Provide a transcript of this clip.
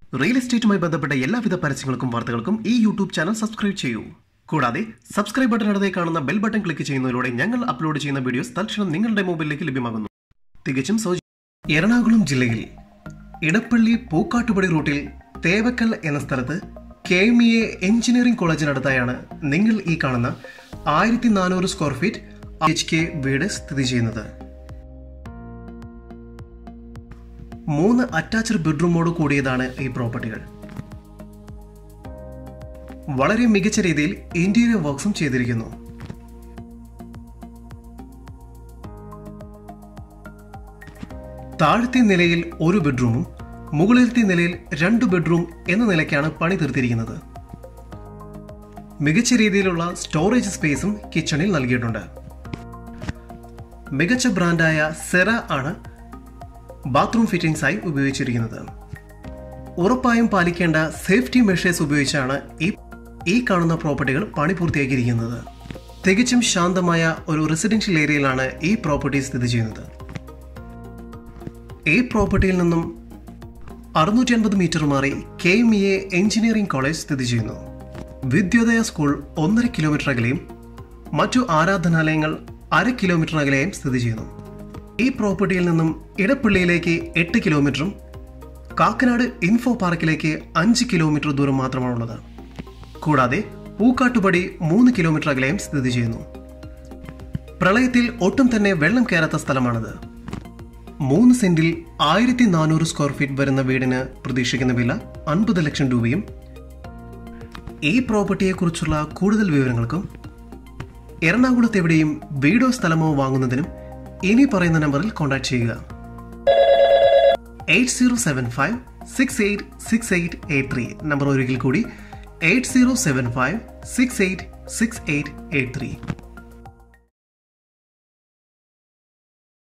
real എസ്റ്റേറ്റുമായി ബന്ധപ്പെട്ട എല്ലാവിധ പരസ്യങ്ങൾക്കും വാർത്തകൾക്കും ഈ യൂട്യൂബ് ചാനൽ സബ്സ്ക്രൈബ് ചെയ്യൂ കൂടാതെ സബ്സ്ക്രൈബ് ബട്ടൺ അടുത്തേ കാണുന്ന ബെൽ ബട്ടൺ ക്ലിക്ക് ചെയ്യുന്നതിലൂടെ ഞങ്ങൾ അപ്ലോഡ് ചെയ്യുന്ന വീഡിയോസ് തൽക്ഷണം നിങ്ങളുടെ മൊബൈലിലേക്ക് ലഭ്യമാകുന്നു തികച്ചും സൗജന്യം എറണാകുളം ജില്ലയിൽ ഇടപ്പള്ളി പൂക്കാട്ടുപടി റൂട്ടിൽ തേവക്കൽ എന്ന സ്ഥലത്ത് K M E A engineering കോളേജിനടുത്തായാണ് നിങ്ങൾ ഈ കാണുന്ന ആയിരത്തി നാനൂറ് സ്ക്വയർ ഫീറ്റ് എച്ച് കെ വീട് സ്ഥിതി ചെയ്യുന്നത് മൂന്ന് അറ്റാച്ച്ഡ് ബെഡ്റൂമോട് കൂടിയതാണ് ഈ പ്രോപ്പർട്ടികൾ വളരെ മികച്ച രീതിയിൽ ഇന്റീരിയർ വർക്ക്സും ചെയ്തിരിക്കുന്നു താഴത്തെ നിലയിൽ ഒരു ബെഡ്റൂമും മുകളിലത്തെ നിലയിൽ രണ്ട് ബെഡ്റൂം എന്ന നിലയ്ക്കാണ് പണി തീർത്തിരിക്കുന്നത് മികച്ച രീതിയിലുള്ള സ്റ്റോറേജ് സ്പേസും കിച്ചണിൽ നൽകിയിട്ടുണ്ട് മികച്ച ബ്രാൻഡായ സെറ ആണ് ബാത്റൂം ഫിറ്റിംഗ്സായി ഉപയോഗിച്ചിരിക്കുന്നത് ഉറപ്പായും പാലിക്കേണ്ട സേഫ്റ്റി മെഷേഴ്സ് ഉപയോഗിച്ചാണ് ഈ ഈ കാണുന്ന പ്രോപ്പർട്ടികൾ പണി പൂർത്തിയാക്കിയിരിക്കുന്നത് തികച്ചും ശാന്തമായ ഒരു റെസിഡൻഷ്യൽ ഏരിയയിലാണ് ഈ പ്രോപ്പർട്ടി സ്ഥിതി ചെയ്യുന്നത് ഈ പ്രോപ്പർട്ടിയിൽ നിന്നും അറുന്നൂറ്റി അൻപത് മീറ്റർ മാറി K M E A engineering college സ്ഥിതി ചെയ്യുന്നു വിദ്യോദയ സ്കൂൾ ഒന്നര കിലോമീറ്റർ അകലെയും മറ്റു ആരാധനാലയങ്ങൾ അര കിലോമീറ്റർ അകലെയും സ്ഥിതി ചെയ്യുന്നു ഈ പ്രോപ്പർട്ടിയിൽ നിന്നും ഇടപ്പള്ളിയിലേക്ക് എട്ട് കിലോമീറ്ററും കാക്കനാട് ഇൻഫോ പാർക്കിലേക്ക് അഞ്ച് കിലോമീറ്റർ ദൂരം മാത്രമാണുള്ളത് കൂടാതെ പൂക്കാട്ടുപടി മൂന്ന് കിലോമീറ്റർ അകലെയും സ്ഥിതി ചെയ്യുന്നു പ്രളയത്തിൽ ഒട്ടും തന്നെ വെള്ളം കയറാത്ത സ്ഥലമാണിത് മൂന്ന് സെന്റിൽ ആയിരത്തി നാനൂറ് സ്ക്വയർ ഫീറ്റ് വരുന്ന വീടിന് പ്രതീക്ഷിക്കുന്ന വില അൻപത് ലക്ഷം രൂപയും ഈ പ്രോപ്പർട്ടിയെക്കുറിച്ചുള്ള കൂടുതൽ വിവരങ്ങൾക്കും എറണാകുളത്ത് എവിടെയും വീടോ സ്ഥലമോ വാങ്ങുന്നതിനും ഇനി പറയുന്ന നമ്പറിൽ കോൺടാക്ട് ചെയ്യുക eight zero seven five six eight six eight eight three number ഒരിക്കൽ കൂടി eight zero seven five six eight six eight eight three